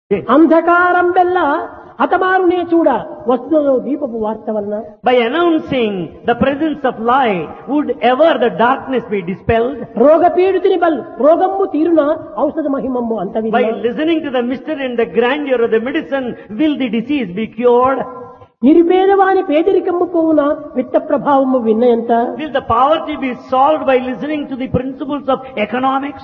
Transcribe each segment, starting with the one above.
Yes. అంధకారం వెల్ల హతమారునే చూడ వస్తువులో దీపపు వార్త వలన By announcing the presence of light, would ever the darkness be dispelled? రోగపీడితుని బల్ రోగమ్ము తీరున ఔషధ మహిమమ్ము అంత By listening to the mystery and the grandeur of the medicine, will the disease be cured? నిరుపేదవాని పేదరికమ్ము పోవున విత్త ప్రభావము విన్నయంత Will the poverty be solved by listening to the principles of economics?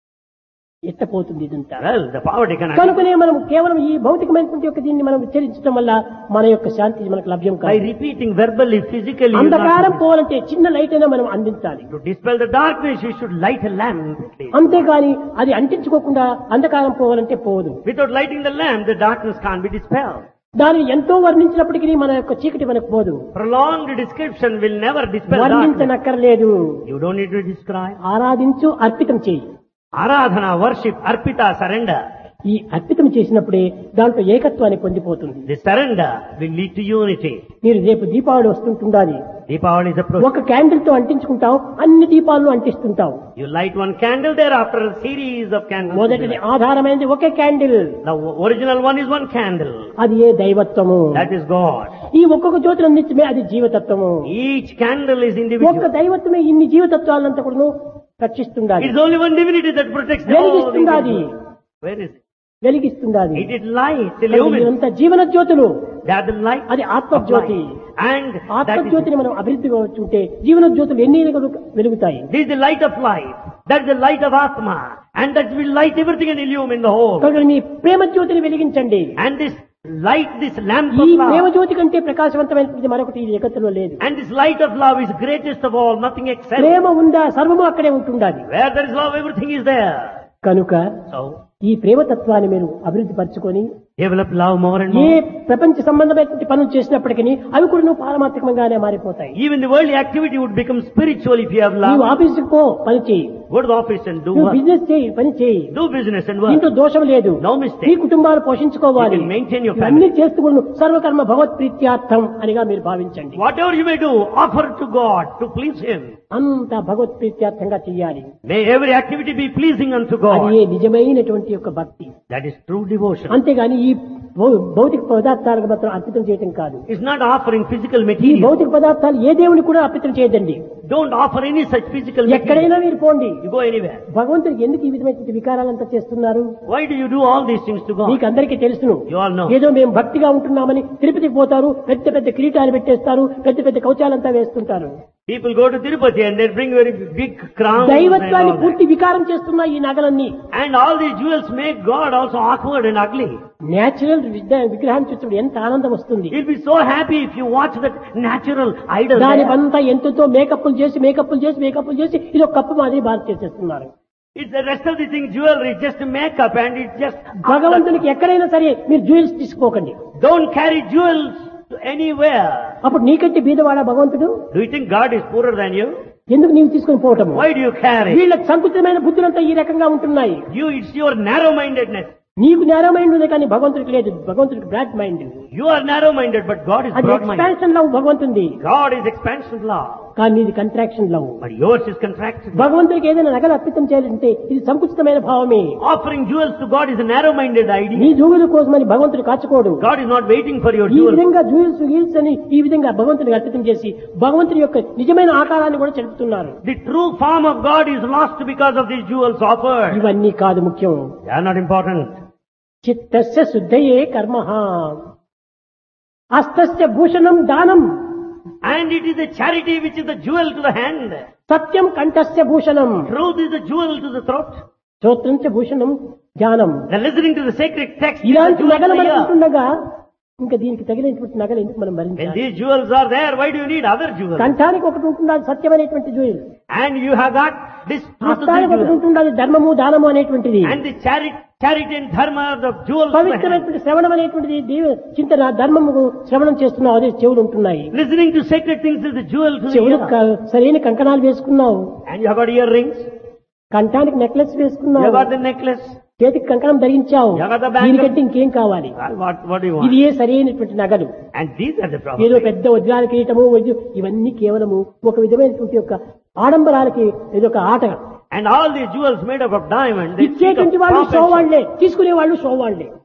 ఎత్తపోతుంది ఇదంతా Well, the poverty cannot. కనుకనే మనం కేవలం ఈ భౌతికమైనటువంటి యొక్క దీన్ని మనం ఉచ్చరించడం వల్ల మన యొక్క శాంతి మనకు లభ్యం By కాదు repeating verbally, physically, you అంధకారం not- పోవాలంటే చిన్న లైట్ అయినా మనం అందించాలి to dispel the darkness, you should light a lamp. please. అంతేగాని అది అంటించుకోకుండా అంధకారం పోవాలంటే పోదు Without lighting the lamp, the darkness can't be dispelled. దానిని ఎంతో వర్ణించినప్పటికీ మన యొక్క చీకటి మనకు పోదు Prolonged description will never dispel darkness. వర్ణించనక్కర్లేదు You don't need to describe. ఆరాధించు అర్పితం చేయి Aradhana, worship, arpita, surrender. ఈ అర్పితం చేసినప్పుడే దాంట్లో ఏకత్వాన్ని పొందిపోతుంది The surrender will lead to unity. మీరు రేపు దీపావళి వస్తుంటుండాలి Deepavali is approaching. ఒక క్యాండిల్ తో అంటించుకుంటావు అన్ని దీపాలను అంటిస్తుంటావు You light one candle there after a series of candles. మొదటిది ఆధారమైనది ఒకే candle The original one is one candle. అది ఏ దైవత్వము That is God. ఈ ఒక్కొక్క జ్యోతిని అందించమే అది జీవతత్వము Each candle is ఒక్క individual. దైవత్వమే ఇన్ని జీవతత్వాలంతా కూడా రక్షిస్తుండాలి It's only one divinity that protects all the వెలిగిస్తుండాది individuals. Where is it? వెలిగిస్తుండాది It is light, illumines. ఇదంతా జీవన జ్యోతులు They are the light అది of ఆత్మజ్యోతి light. And that is, ఆత్మజ్యోతిని మనం అభివృద్ధిగా వచ్చుంటే జీవన జ్యోతులు ఎన్ని వెలుగుతాయి this is the light of life. That is the light of Atma. And that will light everything and illumine the whole. కనుక మీ ప్రేమ జ్యోతిని వెలిగించండి And this light, this lamp ఈ of ప్రేమ love. జ్యోతి కంటే ప్రకాశవంతమైనది మరొకటి ఈ జగత్తులో లేదు And this light of love is greatest of all, nothing excels. ప్రేమ ఉందా సర్వము అక్కడే ఉంటుండాలి Where there is love, everything is there. కనుక So, ఈ ప్రేమతత్వాన్ని మీరు అభివృద్ధి పరచుకొని develop love more and A more. ప్రపంచ సంబంధమైనటువంటి పనులు చేసినప్పటికీ అవి కూడా నువ్వు పారమాత్మకంగానే మారిపోతాయి Even the worldly activity would become spiritual if you have నీవు love. ఆఫీసుకు పో పని చేయి Go to the office and do నువ్వు work. బిజినెస్ చేయి పని చేయి Do business and work. దీంట్లో దోషం లేదు No నీ mistake. కుటుంబాలు పోషించుకోవాలి You can maintain your ఇవన్నీ family. చేస్తూ కూడా నువ్వు సర్వకర్మ భగవత్ ప్రీత్యార్థం అనిగా మీరు భావించండి Whatever you may do, offer to God to please Him. అంత భగవత్ ప్రీత్యార్థంగా చెయ్యాలి May every activity be pleasing unto అది God. ఏ నిజమైనటువంటి యొక్క భక్తి That is true devotion. అంతేగాని ఈ భౌ- భౌతిక పదార్థాలకు మాత్రం అర్పితం చేయటం కాదు It's not offering physical ఈ material. భౌతిక పదార్థాలు ఏ దేవుని కూడా అర్పితం చేయదండి Don't offer any such physical material. ఎక్కడైనా మీరు పోండి You go anywhere. భగవంతుడికి ఎందుకు ఈ విధమైన వికారాలంతా చేస్తున్నారు Why do you do all these things to God? మీకు అందరికీ తెలుసును You all know. ఏదో మేము భక్తిగా ఉంటున్నామని తిరుపతికి పోతారు పెద్ద పెద్ద కిరీటాలు పెట్టేస్తారు పెద్ద పెద్ద కవచాలంతా వేస్తుంటారు People go to Tirupati and they bring very big crowns. and దైవత్వాన్ని all that. పూర్తి వికారం చేస్తున్న ఈ నగలన్నీ And all these jewels make God also awkward and ugly. Natural విగ్రహాన్ని చూసినప్పుడు ఎంత ఆనందం వస్తుంది You'll be so happy if you watch that natural idol. దాని there. అంతా ఎంతతో మేకప్లు చేసి మేకప్లు చేసి మేకప్లు చేసి ఇది ఒక కప్పు మాదిరి బాధ చేసేస్తున్నారు It's the rest of the thing jewelry, just makeup and it's just... భగవంతునికి ఎక్కడైనా సరే మీరు జ్యువెల్స్ తీసుకోకండి Don't carry jewels to anywhere. అప్పుడు నీకంటే బీదవాడా భగవంతుడు Do you think God is poorer than you? ఎందుకు నీవు తీసుకొని పోవటం Why do you carry? వీళ్ళకి సంకుచితమైన బుద్ధులంతా ఈ రకంగా ఉంటున్నాయి You, it's your narrow-mindedness. నీకు నేరో మైండ్ ఉంది కానీ భగవంతుడికి లేదు భగవంతుడికి broad mind You are narrow-minded, but God is అది broad-minded. ఎక్స్పాన్షన్ లవ్ భగవంతుంది God is expansion law, కానీ ఇది contraction law but yours is contraction. భగవంతుడికి ఏదైనా నగలు అర్పితం చేయాలంటే ఇది సంకుచితమైన భావమే Offering jewels to God is a narrow-minded నీ idea. జూగుల కోసమని భగవంతుడు కాచుకోడు God is not waiting for your ఈ jewels. విధంగా జూయిల్స్ గీల్స్ అని ఈ విధంగా భగవంతుడికి అర్పితం చేసి భగవంతుడి యొక్క నిజమైన ఆకారాన్ని కూడా చెలుపుతున్నారు The true form of God is lost because of these jewels offered. ఇవన్నీ కాదు ముఖ్యం They are not important. చిత్తస్య శుద్ధయే కర్మ అస్తస్య భూషణం దానం And it is the charity which is the jewel to the hand. Satyam కంఠస్య Bhushanam Truth is the jewel to the throat. శ్రోత్రం చ భూషణం జ్ఞానం The listening to the sacred text is the ఇలాంటి jewel నగలు to the మనకు ear. ఉంటుండగా ఇంకా దీనికి తగినటువంటి నగలు ఎందుకు మనం When భరించాలి these jewels are there, why do you need other jewels? కంఠానికి ఒకటి ఉంటుంది అది సత్యమైనటువంటి జూయిల్ And you have got this truth of the హస్తానికి ఒకటి jewel. ఉంటుంది అది ధర్మము దానము అనేటువంటిది And the charity, charity and dharma are the jewels to the hand. పవిత్రమైనటువంటి శ్రవణం అనేటువంటిది దేవ చింతన ధర్మము శ్రవణం చేస్తున్నావు అదే చెవులు ఉంటున్నాయి Listening to sacred things is the jewel to the చెవులు ear. క- సరైన కంకణాలు వేసుకున్నావు And you have got earrings. కంఠానికి నెక్లెస్ You వేసుకున్నావు have got the necklace. చేతికి కంకణం ధరించావు జగత బ్యాంకు. దీనికంటే ఇంకేం కావాలి Well, What, what do you ఇది want? ఏ సరైనటువంటి నగలు And these are the ఏదో problems. పెద్ద వజ్రాల కిరీటము వజ్ర- ఇవన్నీ కేవలము ఒక విధమైనటువంటి యొక్క ఆడంబరాలకి ఇదొక ఆట And all these jewels made up of diamond. they speak of ఇచ్చేటువంటి వాళ్ళు pomp షో and show. వాళ్లే తీసుకునే వాళ్ళు షో వాళ్లే